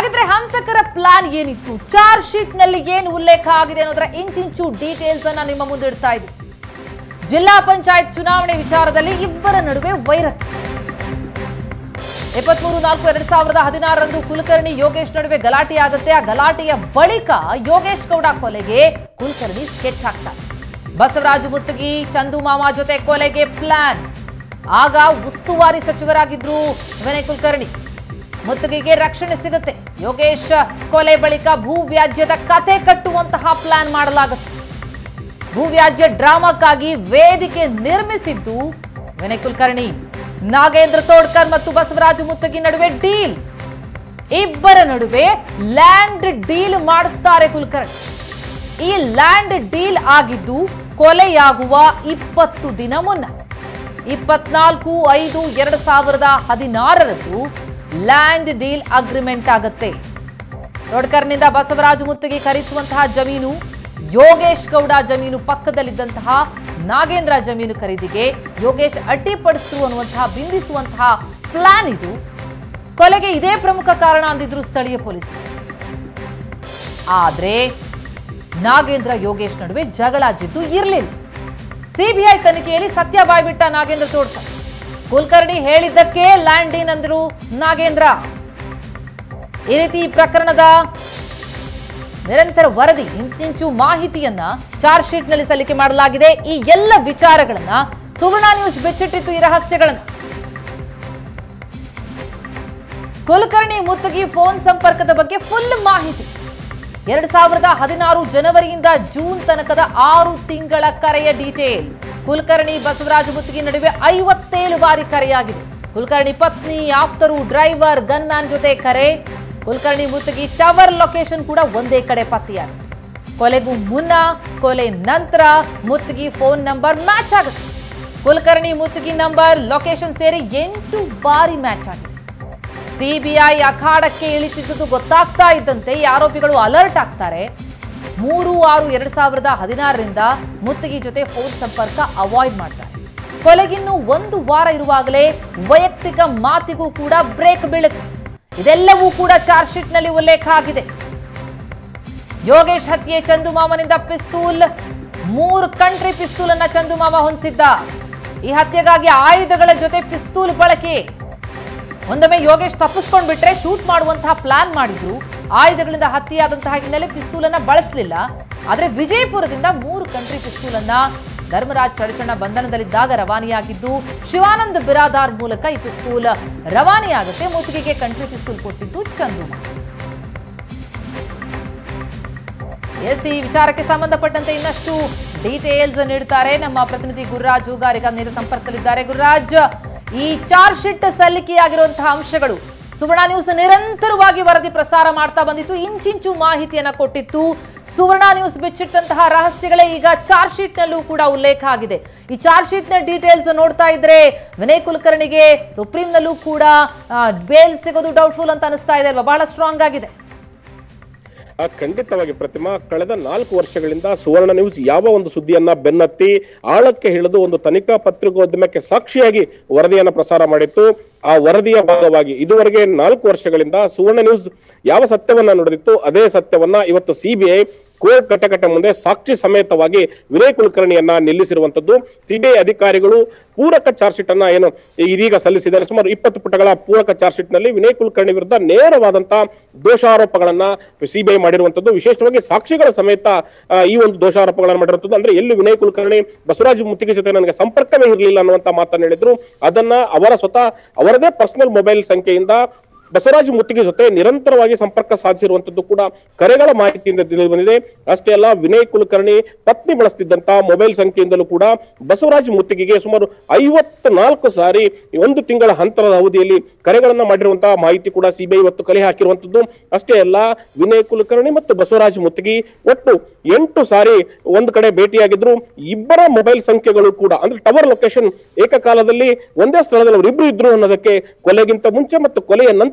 ಹಾಗಿದ್ರೆ ಹಂತಕರ ಪ್ಲಾನ್ ಏನಿತ್ತು ಚಾರ್ಜ್ ಶೀಟ್ ನಲ್ಲಿ ಏನು ಉಲ್ಲೇಖ ಆಗಿದೆ ಅನ್ನೋದರ ಇಂಚಿಂಚು ಡೀಟೇಲ್ಸ್ ಅನ್ನ ನಿಮ್ಮ ಮುಂದೆ ಇಡ್ತಾ ಇದ್ವಿ ಜಿಲ್ಲಾ ಪಂಚಾಯತ್ ಚುನಾವಣೆ ವಿಚಾರದಲ್ಲಿ ಇಬ್ಬರ ನಡುವೆ ವೈರತ್ವ ಇಪ್ಪತ್ಮೂರು ನಾಲ್ಕು ಎರಡ್ ಸಾವಿರದ ಹದಿನಾರರಂದು ಕುಲಕರ್ಣಿ ಯೋಗೇಶ್ ನಡುವೆ ಗಲಾಟೆ ಆಗುತ್ತೆ ಆ ಗಲಾಟೆಯ ಬಳಿಕ ಯೋಗೇಶ್ ಗೌಡ ಕೊಲೆಗೆ ಕುಲಕರ್ಣಿ ಸ್ಕೆಚ್ ಹಾಕ್ತಾರೆ ಬಸವರಾಜು ಮುತ್ತಗಿ ಚಂದು ಮಾಮ ಜೊತೆ ಕೊಲೆಗೆ ಪ್ಲಾನ್ ಆಗ ಉಸ್ತುವಾರಿ ಸಚಿವರಾಗಿದ್ರು ವಿನಯ್ ಕುಲಕರ್ಣಿ ಮುತ್ತಗಿಗೆ ರಕ್ಷಣೆ ಸಿಗುತ್ತೆ ಯೋಗೇಶ್ ಕೊಲೆ ಬಳಿಕ ಭೂ ವ್ಯಾಜ್ಯದ ಕತೆ ಕಟ್ಟುವಂತಹ ಪ್ಲಾನ್ ಮಾಡಲಾಗುತ್ತೆ ಭೂವ್ಯಾಜ್ಯ ಡ್ರಾಮಾಕ್ಕಾಗಿ ವೇದಿಕೆ ನಿರ್ಮಿಸಿದ್ದು ವಿನಯ್ ಕುಲಕರ್ಣಿ ನಾಗೇಂದ್ರ ತೋಡ್ಕರ್ ಮತ್ತು ಬಸವರಾಜು ಮುತ್ತಗಿ ನಡುವೆ ಡೀಲ್ ಇಬ್ಬರ ನಡುವೆ ಲ್ಯಾಂಡ್ ಡೀಲ್ ಮಾಡಿಸ್ತಾರೆ ಕುಲಕರ್ಣಿ ಈ ಲ್ಯಾಂಡ್ ಡೀಲ್ ಆಗಿದ್ದು ಕೊಲೆಯಾಗುವ ಇಪ್ಪತ್ತು ದಿನ ಮುನ್ನ ಇಪ್ಪತ್ನಾಲ್ಕು ಐದು ಎರಡು ಸಾವಿರದ ಹದಿನಾರರಂದು ಲ್ಯಾಂಡ್ ಡೀಲ್ ಅಗ್ರಿಮೆಂಟ್ ಆಗುತ್ತೆ ತೋಡ್ಕರ್ನಿಂದ ಬಸವರಾಜು ಮುತ್ತಿಗೆ ಖರೀದಿಸುವಂತಹ ಜಮೀನು ಯೋಗೇಶ್ ಗೌಡ ಜಮೀನು ಪಕ್ಕದಲ್ಲಿದ್ದಂತಹ ನಾಗೇಂದ್ರ ಜಮೀನು ಖರೀದಿಗೆ ಯೋಗೇಶ್ ಅಡ್ಡಿಪಡಿಸಿತು ಅನ್ನುವಂತಹ ಬಿಂಬಿಸುವಂತಹ ಪ್ಲಾನ್ ಇದು ಕೊಲೆಗೆ ಇದೇ ಪ್ರಮುಖ ಕಾರಣ ಅಂದಿದ್ರು ಸ್ಥಳೀಯ ಪೊಲೀಸರು ಆದ್ರೆ ನಾಗೇಂದ್ರ ಯೋಗೇಶ್ ನಡುವೆ ಜಗಳ ಜಿದ್ದು ಇರಲಿಲ್ಲ ಸಿಬಿಐ ತನಿಖೆಯಲ್ಲಿ ಸತ್ಯ ಬಾಯ್ಬಿಟ್ಟ ನಾಗೇಂದ್ರ ತೋಡ್ಕರ್ ಕುಲಕರ್ಣಿ ಹೇಳಿದ್ದಕ್ಕೆ ಲ್ಯಾಂಡ್ ಡೀನ್ ಅಂದ್ರು ನಾಗೇಂದ್ರ ಈ ರೀತಿ ಈ ಪ್ರಕರಣದ ನಿರಂತರ ವರದಿ ಇಂಚಿಂಚು ಮಾಹಿತಿಯನ್ನ ಚಾರ್ಜ್ ಶೀಟ್ ನಲ್ಲಿ ಸಲ್ಲಿಕೆ ಮಾಡಲಾಗಿದೆ ಈ ಎಲ್ಲ ವಿಚಾರಗಳನ್ನ ಸುವರ್ಣ ನ್ಯೂಸ್ ಬೆಚ್ಚಿಟ್ಟಿತ್ತು ಈ ರಹಸ್ಯಗಳನ್ನ ಕುಲಕರ್ಣಿ ಮುತ್ತಗಿ ಫೋನ್ ಸಂಪರ್ಕದ ಬಗ್ಗೆ ಫುಲ್ ಮಾಹಿತಿ ಎರಡ್ ಸಾವಿರದ ಹದಿನಾರು ಜನವರಿಯಿಂದ ಜೂನ್ ತನಕದ ಆರು ತಿಂಗಳ ಕರೆಯ ಡೀಟೇಲ್ ಕುಲಕರ್ಣಿ ಬಸವರಾಜ ಮುತ್ತಗಿ ನಡುವೆ ಐವತ್ತೇಳು ಬಾರಿ ಕರೆಯಾಗಿದೆ ಕುಲಕರ್ಣಿ ಪತ್ನಿ ಆಪ್ತರು ಡ್ರೈವರ್ ಗನ್ಮ್ಯಾನ್ ಜೊತೆ ಕರೆ ಕುಲಕರ್ಣಿ ಮುತ್ತಗಿ ಟವರ್ ಲೊಕೇಶನ್ ಕೂಡ ಒಂದೇ ಕಡೆ ಪತ್ತೆಯಾಗಿದೆ ಕೊಲೆಗೂ ಮುನ್ನ ಕೊಲೆ ನಂತರ ಮುತ್ತಗಿ ಫೋನ್ ನಂಬರ್ ಮ್ಯಾಚ್ ಆಗುತ್ತೆ ಕುಲಕರ್ಣಿ ಮುತ್ತಗಿ ನಂಬರ್ ಲೊಕೇಶನ್ ಸೇರಿ ಎಂಟು ಬಾರಿ ಮ್ಯಾಚ್ ಆಗಿದೆ ಸಿಬಿಐ ಅಖಾಡಕ್ಕೆ ಇಳಿತಿದ್ದುದು ಗೊತ್ತಾಗ್ತಾ ಇದ್ದಂತೆ ಈ ಆರೋಪಿಗಳು ಅಲರ್ಟ್ ಆಗ್ತಾರೆ ಮೂರು ಆರು ಎರಡ್ ಸಾವಿರದ ಹದಿನಾರರಿಂದ ಮುತ್ತಿಗೆ ಜೊತೆ ಫೋನ್ ಸಂಪರ್ಕ ಅವಾಯ್ಡ್ ಮಾಡ್ತಾರೆ ಕೊಲೆಗಿನ್ನು ಒಂದು ವಾರ ಇರುವಾಗಲೇ ವೈಯಕ್ತಿಕ ಮಾತಿಗೂ ಕೂಡ ಬ್ರೇಕ್ ಬೀಳುತ್ತೆ ಇದೆಲ್ಲವೂ ಕೂಡ ಚಾರ್ಜ್ ಶೀಟ್ ನಲ್ಲಿ ಉಲ್ಲೇಖ ಆಗಿದೆ ಯೋಗೇಶ್ ಹತ್ಯೆ ಚಂದುಮಾಮನಿಂದ ಪಿಸ್ತೂಲ್ ಮೂರು ಕಂಟ್ರಿ ಪಿಸ್ತೂಲ್ ಅನ್ನ ಚಂದುಮಾಮ ಹೊಂದಿಸಿದ್ದ ಈ ಹತ್ಯೆಗಾಗಿ ಆಯುಧಗಳ ಜೊತೆ ಪಿಸ್ತೂಲ್ ಬಳಕೆ ಒಂದೊಮ್ಮೆ ಯೋಗೇಶ್ ತಪ್ಪಿಸ್ಕೊಂಡ್ ಬಿಟ್ರೆ ಶೂಟ್ ಮಾಡುವಂತಹ ಪ್ಲಾನ್ ಮಾಡಿದ್ರು ಆಯುಧಗಳಿಂದ ಹತ್ಯೆಯಾದಂತಹ ಹಿನ್ನೆಲೆ ಪಿಸ್ತೂಲ್ ಅನ್ನ ಬಳಸಲಿಲ್ಲ ಆದ್ರೆ ವಿಜಯಪುರದಿಂದ ಮೂರು ಕಂಟ್ರಿ ಪಿಸ್ತೂಲ್ ಅನ್ನ ಧರ್ಮರಾಜ್ ಚಡಚಣ ಬಂಧನದಲ್ಲಿದ್ದಾಗ ರವಾನೆಯಾಗಿದ್ದು ಶಿವಾನಂದ್ ಬಿರಾದಾರ್ ಮೂಲಕ ಈ ಪಿಸ್ತೂಲ್ ರವಾನೆಯಾಗುತ್ತೆ ಮುತ್ತಿಗೆಗೆ ಕಂಟ್ರಿ ಪಿಸ್ತೂಲ್ ಕೊಟ್ಟಿದ್ದು ಚಂದು ಎಸ್ ಈ ವಿಚಾರಕ್ಕೆ ಸಂಬಂಧಪಟ್ಟಂತೆ ಇನ್ನಷ್ಟು ಡೀಟೇಲ್ಸ್ ನೀಡುತ್ತಾರೆ ನಮ್ಮ ಪ್ರತಿನಿಧಿ ಗುರುರಾಜ್ ಹೂಗಾರಿಕ ನೇರ ಸಂಪರ್ಕದಲ್ಲಿದ್ದಾರೆ ಗುರುರಾಜ್ ಈ ಚಾರ್ಜ್ ಶೀಟ್ ಸಲ್ಲಿಕೆಯಾಗಿರುವಂತಹ ಅಂಶಗಳು ಸುವರ್ಣ ನ್ಯೂಸ್ ನಿರಂತರವಾಗಿ ವರದಿ ಪ್ರಸಾರ ಮಾಡ್ತಾ ಬಂದಿತ್ತು ಇಂಚಿಂಚು ಮಾಹಿತಿಯನ್ನ ಕೊಟ್ಟಿತ್ತು ಸುವರ್ಣ ನ್ಯೂಸ್ ಬಿಚ್ಚಿಟ್ಟಂತಹ ರಹಸ್ಯಗಳೇ ಈಗ ಚಾರ್ಜ್ ಶೀಟ್ ನಲ್ಲೂ ಕೂಡ ಉಲ್ಲೇಖ ಆಗಿದೆ ಈ ಚಾರ್ಜ್ ಶೀಟ್ ನ ಡೀಟೇಲ್ಸ್ ನೋಡ್ತಾ ಇದ್ರೆ ವಿನಯ್ ಕುಲಕರ್ಣಿಗೆ ಸುಪ್ರೀಂನಲ್ಲೂ ಕೂಡ ಬೇಲ್ ಸಿಗೋದು ಡೌಟ್ಫುಲ್ ಅಂತ ಅನಿಸ್ತಾ ಇದೆ ಅಲ್ವಾ ಬಹಳ ಸ್ಟ್ರಾಂಗ್ ಆಗಿದೆ ಆ ಖಂಡಿತವಾಗಿ ಪ್ರತಿಮಾ ಕಳೆದ ನಾಲ್ಕು ವರ್ಷಗಳಿಂದ ಸುವರ್ಣ ನ್ಯೂಸ್ ಯಾವ ಒಂದು ಸುದ್ದಿಯನ್ನ ಬೆನ್ನತ್ತಿ ಆಳಕ್ಕೆ ಹಿಡಿದು ಒಂದು ತನಿಖಾ ಪತ್ರಿಕೋದ್ಯಮಕ್ಕೆ ಸಾಕ್ಷಿಯಾಗಿ ವರದಿಯನ್ನ ಪ್ರಸಾರ ಮಾಡಿತ್ತು ಆ ವರದಿಯ ಭಾಗವಾಗಿ ಇದುವರೆಗೆ ನಾಲ್ಕು ವರ್ಷಗಳಿಂದ ಸುವರ್ಣ ನ್ಯೂಸ್ ಯಾವ ಸತ್ಯವನ್ನ ನುಡಿದಿತ್ತು ಅದೇ ಸತ್ಯವನ್ನ ಇವತ್ತು ಸಿಬಿಐ ಕೋರ್ಟ್ ಕಟಕಟ ಮುಂದೆ ಸಾಕ್ಷಿ ಸಮೇತವಾಗಿ ವಿನಯ್ ಕುಲಕರ್ಣಿಯನ್ನ ನಿಲ್ಲಿಸಿರುವಂತದ್ದು ಸಿಬಿಐ ಅಧಿಕಾರಿಗಳು ಪೂರಕ ಚಾರ್ಜ್ ಶೀಟ್ ಅನ್ನ ಏನು ಇದೀಗ ಸಲ್ಲಿಸಿದ್ದಾರೆ ಸುಮಾರು ಇಪ್ಪತ್ತು ಪುಟಗಳ ಪೂರಕ ಚಾರ್ಜ್ ಶೀಟ್ ನಲ್ಲಿ ವಿನಯ್ ಕುಲಕರ್ಣಿ ವಿರುದ್ಧ ನೇರವಾದಂತಹ ದೋಷಾರೋಪಗಳನ್ನ ಸಿಬಿಐ ಮಾಡಿರುವಂತದ್ದು ವಿಶೇಷವಾಗಿ ಸಾಕ್ಷಿಗಳ ಸಮೇತ ಆ, ಈ ಒಂದು ದೋಷಾರೋಪಗಳನ್ನ ಮಾಡಿರುವಂತದ್ದು ಅಂದ್ರೆ ಎಲ್ಲಿ ವಿನಯ್ ಕುಲಕರ್ಣಿ ಬಸವರಾಜ ಮುತ್ತಿಗೆ ಜೊತೆ ನನಗೆ ಸಂಪರ್ಕವೇ ಇರಲಿಲ್ಲ ಅನ್ನುವಂತ ಮಾತನ್ನ ಹೇಳಿದ್ರು ಅದನ್ನ ಅವರ ಸ್ವತಃ ಅವರದೇ ಪರ್ಸನಲ್ ಮೊಬೈಲ್ ಸಂಖ್ಯೆಯಿಂದ ಬಸವರಾಜ ಮುತ್ತಿಗೆ ಜೊತೆ ನಿರಂತರವಾಗಿ ಸಂಪರ್ಕ ಸಾಧಿಸಿರುವಂತದ್ದು ಕೂಡ ಕರೆಗಳ ಮಾಹಿತಿಯಿಂದ ತಿಳಿದು ಬಂದಿದೆ ಅಷ್ಟೇ ಅಲ್ಲ ವಿನಯ್ ಕುಲಕರ್ಣಿ ಪತ್ನಿ ಬಳಸ್ತಿದ್ದಂತ ಮೊಬೈಲ್ ಸಂಖ್ಯೆಯಿಂದಲೂ ಕೂಡ ಬಸವರಾಜ ಮುತ್ತಿಗೆಗೆ ಸುಮಾರು ಐವತ್ತು ನಾಲ್ಕು ಸಾರಿ ಈ ಒಂದು ತಿಂಗಳ ಹಂತರದ ಅವಧಿಯಲ್ಲಿ ಕರೆಗಳನ್ನ ಮಾಡಿರುವಂತಹ ಮಾಹಿತಿ ಕೂಡ ಸಿಬಿಐ ಇವತ್ತು ಕಲೆ ಹಾಕಿರುವಂತದ್ದು ಅಷ್ಟೇ ಅಲ್ಲ ವಿನಯ್ ಕುಲಕರ್ಣಿ ಮತ್ತು ಬಸವರಾಜ ಮುತ್ತಿಗೆ ಒಟ್ಟು ಎಂಟು ಸಾರಿ ಒಂದು ಕಡೆ ಭೇಟಿಯಾಗಿದ್ರು ಇಬ್ಬರ ಮೊಬೈಲ್ ಸಂಖ್ಯೆಗಳು ಕೂಡ ಅಂದ್ರೆ ಟವರ್ ಲೊಕೇಶನ್ ಏಕಕಾಲದಲ್ಲಿ ಒಂದೇ ಸ್ಥಳದಲ್ಲಿ ಅವರಿಬ್ರು ಇದ್ರು ಅನ್ನೋದಕ್ಕೆ ಕೊಲೆಗಿಂತ ಮುಂಚೆ ಮತ್ತು ಕೊಲೆಯ ನಂತರ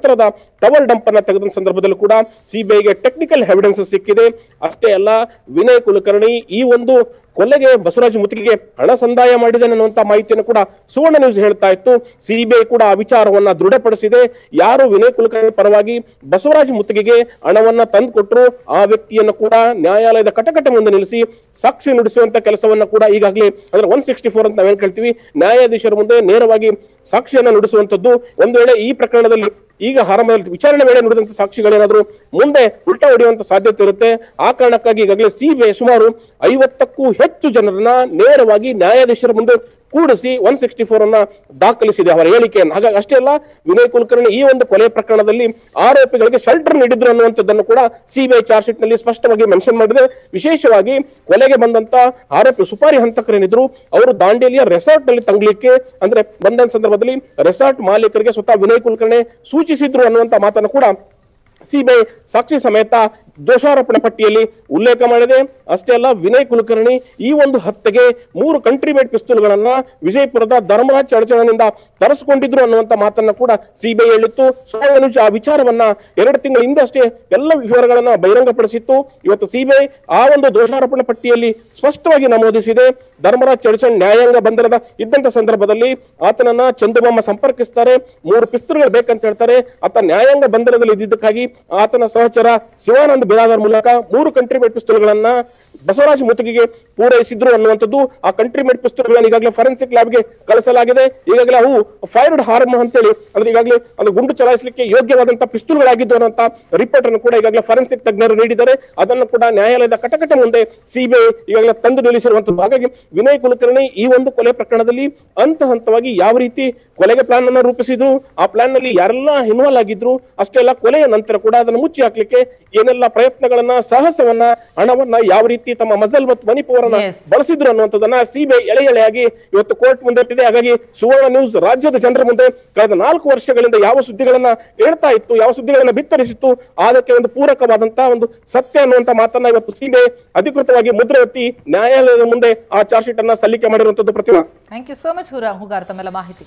ಎತ್ತರದ ಟವರ್ ಡಂಪ್ ಅನ್ನ ತೆಗೆದ ಸಂದರ್ಭದಲ್ಲೂ ಕೂಡ ಸಿಬಿಐಗೆ ಟೆಕ್ನಿಕಲ್ ಎವಿಡೆನ್ಸ್ ಸಿಕ್ಕಿದೆ ಅಷ್ಟೇ ಅಲ್ಲ ವಿನಯ್ ಕುಲಕರ್ಣಿ ಈ ಒಂದು ಕೊಲೆಗೆ ಬಸವರಾಜ ಮುತ್ತಿಗೆ ಹಣ ಸಂದಾಯ ಮಾಡಿದ್ದಾನೆ ಅನ್ನುವಂತ ಮಾಹಿತಿಯನ್ನು ಕೂಡ ಸುವರ್ಣ ನ್ಯೂಸ್ ಹೇಳ್ತಾ ಇತ್ತು ಸಿಬಿಐ ಕೂಡ ಆ ವಿಚಾರವನ್ನ ದೃಢಪಡಿಸಿದೆ ಯಾರು ವಿನಯ್ ಕುಲಕರ್ಣಿ ಪರವಾಗಿ ಬಸವರಾಜ ಮುತ್ತಿಗೆಗೆ ಹಣವನ್ನ ತಂದು ಕೊಟ್ಟರು ಆ ವ್ಯಕ್ತಿಯನ್ನು ಕೂಡ ನ್ಯಾಯಾಲಯದ ಕಟಕಟೆ ಮುಂದೆ ನಿಲ್ಲಿಸಿ ಸಾಕ್ಷಿ ನುಡಿಸುವಂತ ಕೆಲಸವನ್ನ ಕೂಡ ಈಗಾಗಲೇ ಅಂದ್ರೆ ಒನ್ ಸಿಕ್ಸ್ಟಿ ಫೋರ್ ಅಂತ ನಾವೇನ್ ಕೇಳ್ತೀವಿ ನ್ಯಾಯಾಧೀಶರ ಮುಂದೆ ನೇರವಾಗಿ ಸಾಕ್ಷಿಯನ್ನ ನುಡಿಸುವಂತದ್ದು ಒಂದು ವೇಳೆ ಈ ಪ್ರಕರಣದಲ್ಲಿ ಈಗ ಆರಂಭದಲ್ಲಿ ವಿಚಾರಣೆ ವೇಳೆ ನುಡಿದಂತ ಸಾಕ್ಷಿಗಳೇನಾದ್ರೂ ಮುಂದೆ ಉಲ್ಟಾ ಹೊಡೆಯುವಂತ ಸಾಧ್ಯತೆ ಇರುತ್ತೆ ಆ ಕಾರಣಕ್ಕಾಗಿ ಈಗಾಗಲೇ ಸಿಬಿಐ ಸುಮಾರು ಐವತ್ತಕ್ಕೂ ಹೆಚ್ಚು ಜನರನ್ನ ನೇರವಾಗಿ ನ್ಯಾಯಾಧೀಶರ ಮುಂದೆ ಕೂಡಿಸಿ ಒನ್ ಸಿಕ್ಸ್ಟಿ ಫೋರ್ ಅನ್ನ ದಾಖಲಿಸಿದೆ ಅವರ ಹೇಳಿಕೆಯನ್ನು ಹಾಗಾಗಿ ಅಷ್ಟೇ ಅಲ್ಲ ವಿನಯ್ ಕುಲಕರ್ಣಿ ಈ ಒಂದು ಕೊಲೆ ಪ್ರಕರಣದಲ್ಲಿ ಆರೋಪಿಗಳಿಗೆ ಶೆಲ್ಟರ್ ನೀಡಿದ್ರು ಅನ್ನುವಂಥದ್ದನ್ನು ಕೂಡ ಸಿಬಿಐ ಚಾರ್ಜ್ ಶೀಟ್ ನಲ್ಲಿ ಸ್ಪಷ್ಟವಾಗಿ ಮೆನ್ಷನ್ ಮಾಡಿದೆ ವಿಶೇಷವಾಗಿ ಕೊಲೆಗೆ ಬಂದಂತ ಆರೋಪಿ ಸುಪಾರಿ ಹಂತಕರೇನಿದ್ರು ಅವರು ದಾಂಡೇಲಿಯ ರೆಸಾರ್ಟ್ ನಲ್ಲಿ ತಂಗ್ಲಿಕ್ಕೆ ಅಂದ್ರೆ ಬಂದ ಸಂದರ್ಭದಲ್ಲಿ ರೆಸಾರ್ಟ್ ಮಾಲೀಕರಿಗೆ ಸ್ವತಃ ವಿನಯ್ ಕುಲಕರ್ಣಿ ಸೂಚಿಸಿದ್ರು ಅನ್ನುವಂತ ಮಾತನ್ನು ಕೂಡ ಸಿಬಿಐ ಸಾಕ್ಷಿ ಸಮೇತ ದೋಷಾರೋಪಣೆ ಪಟ್ಟಿಯಲ್ಲಿ ಉಲ್ಲೇಖ ಮಾಡಿದೆ ಅಷ್ಟೇ ಅಲ್ಲ ವಿನಯ್ ಕುಲಕರ್ಣಿ ಈ ಒಂದು ಹತ್ಯೆಗೆ ಮೂರು ಕಂಟ್ರಿ ಮೇಡ್ ಪಿಸ್ತೂಲ್ಗಳನ್ನ ವಿಜಯಪುರದ ಧರ್ಮರಾಜ್ ಚಡಚಣನಿಂದ ತರಿಸಿಕೊಂಡಿದ್ರು ಅನ್ನುವಂತ ಮಾತನ್ನ ಕೂಡ ಸಿಬಿಐ ಹೇಳಿತ್ತು ಸುವರ್ಣ ನ್ಯೂಸ್ ಆ ವಿಚಾರವನ್ನ ಎರಡು ತಿಂಗಳ ಹಿಂದೆ ಅಷ್ಟೇ ಎಲ್ಲ ವಿವರಗಳನ್ನ ಬಹಿರಂಗಪಡಿಸಿತ್ತು ಇವತ್ತು ಸಿಬಿಐ ಆ ಒಂದು ದೋಷಾರೋಪಣೆ ಪಟ್ಟಿಯಲ್ಲಿ ಸ್ಪಷ್ಟವಾಗಿ ನಮೂದಿಸಿದೆ ಧರ್ಮರಾಜ್ ಚಡಚಣ್ ನ್ಯಾಯಾಂಗ ಬಂಧನದ ಇದ್ದಂತ ಸಂದರ್ಭದಲ್ಲಿ ಆತನನ್ನ ಚಂದುಬೊಮ್ಮ ಸಂಪರ್ಕಿಸ್ತಾರೆ ಮೂರು ಪಿಸ್ತೂಲ್ಗಳು ಬೇಕಂತ ಹೇಳ್ತಾರೆ ಆತ ನ್ಯಾಯಾಂಗ ಬಂಧನದಲ್ಲಿ ಇದ್ದಿದ್ದಕ್ಕಾಗಿ ಆತನ ಸಹಚರ ಶಿವಾನಂದ್ ಬಿರಾದರ್ ಮೂಲಕ ಮೂರು ಕಂಟ್ರಿ ಮೇಡ್ ಪಿಸ್ತೂಲ್ಗಳನ್ನ ಬಸವರಾಜ್ ಮುತುಗಿಗೆ ಪೂರೈಸಿದ್ರು ಅನ್ನುವಂಥದ್ದು ಆ ಕಂಟ್ರಿ ಮೇಡ್ ಪಿಸ್ತೂಲ್ಗಳನ್ನ ಈಗಾಗಲೇ ಫರೆನ್ಸಿಕ್ ಲ್ಯಾಬ್ಗೆ ಕಳಿಸಲಾಗಿದೆ ಈಗಾಗಲೇ ಅವು ಫೈರ್ಡ್ ಹಾರ್ಮ್ ಅಂತೇಳಿ ಅಂದ್ರೆ ಈಗಾಗಲೇ ಅದು ಗುಂಡು ಚಲಾಯಿಸಲಿಕ್ಕೆ ಯೋಗ್ಯವಾದಂತಹ ಪಿಸ್ತೂಲ್ಗಳಾಗಿದ್ದು ಅನ್ನುವಂತ ರಿಪೋರ್ಟ್ ಅನ್ನು ಕೂಡ ಈಗಾಗಲೇ ಫರೆನ್ಸಿಕ್ ತಜ್ಞರು ನೀಡಿದ್ದಾರೆ ಅದನ್ನು ಕೂಡ ನ್ಯಾಯಾಲಯದ ಕಟಕಟ ಮುಂದೆ ಸಿಬಿಐ ಈಗಾಗಲೇ ತಂದು ನಿಲ್ಲಿಸಿರುವಂತದ್ದು ಹಾಗಾಗಿ ವಿನಯ್ ಕುಲಕರ್ಣಿ ಈ ಒಂದು ಕೊಲೆ ಪ್ರಕರಣದಲ್ಲಿ ಹಂತ ಹಂತವಾಗಿ ಯಾವ ರೀತಿ ಕೊಲೆಗೆ ಪ್ಲಾನ್ ಅನ್ನ ರೂಪಿಸಿದ್ರು ಆ ಪ್ಲಾನ್ ನಲ್ಲಿ ಯಾರೆಲ್ಲ ಇನ್ವಾಲ್ವ್ ಆಗಿದ್ರು ಅಷ್ಟೇ ಅಲ್ಲ ಕೊಲೆಯ ನಂತರ ಕೂಡ ಅದನ್ನು ಮುಚ್ಚಿ ಹಾಕ್ಲಿಕ್ಕೆ ಏನೆಲ್ಲ ಪ್ರಯತ್ನಗಳನ್ನ ಸಾಹಸವನ್ನ ಹಣವನ್ನ ಯಾವ ರೀತಿ ತಮ್ಮ ಮಜಲ್ ಮತ್ತು ಮಣಿಪುರನ್ನ Yes. ಬಳಸಿದ್ರು ಅನ್ನುವಂಥದ್ದನ್ನ ಸಿಬಿಐ ಎಳೆ ಎಳೆಯಾಗಿ ಇವತ್ತು ಕೋರ್ಟ್ ಮುಂದೆ ಇಟ್ಟಿದೆ ಹಾಗಾಗಿ ಸುವರ್ಣ ನ್ಯೂಸ್ ರಾಜ್ಯದ ಜನರ ಮುಂದೆ ಕಳೆದ ನಾಲ್ಕು ವರ್ಷಗಳಿಂದ ಯಾವ ಸುದ್ದಿಗಳನ್ನ ಹೇಳ್ತಾ ಇತ್ತು ಯಾವ ಸುದ್ದಿಗಳನ್ನ ಬಿತ್ತರಿಸಿತ್ತು ಅದಕ್ಕೆ ಒಂದು ಪೂರಕವಾದಂತಹ ಒಂದು ಸತ್ಯ ಅನ್ನುವಂತ ಮಾತನ್ನ ಇವತ್ತು ಸಿಬಿಐ ಅಧಿಕೃತವಾಗಿ ಮುದ್ರೆ ಎತ್ತಿ ನ್ಯಾಯಾಲಯದ ಮುಂದೆ ಆ ಚಾರ್ಜ್ ಶೀಟ್ ಅನ್ನ ಸಲ್ಲಿಕೆ ಮಾಡಿರುವಂತದ್ದು Pratima thank you so much ಹುರಾ ಹುಗಾರ್ ತಮ್ಮೆಲ್ಲ ಮಾಹಿತಿ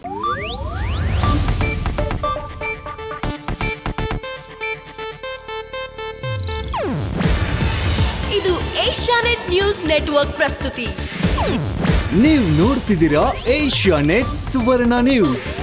ಇದು ಏಷ್ಯಾನೆಟ್ ನ್ಯೂಸ್ ನೆಟ್ವರ್ಕ್ ಪ್ರಸ್ತುತಿ ನೀವು ನೋಡ್ತಿದ್ದೀರಾ ಏಷ್ಯಾ ನೆಟ್ ಸುವರ್ಣ ನ್ಯೂಸ್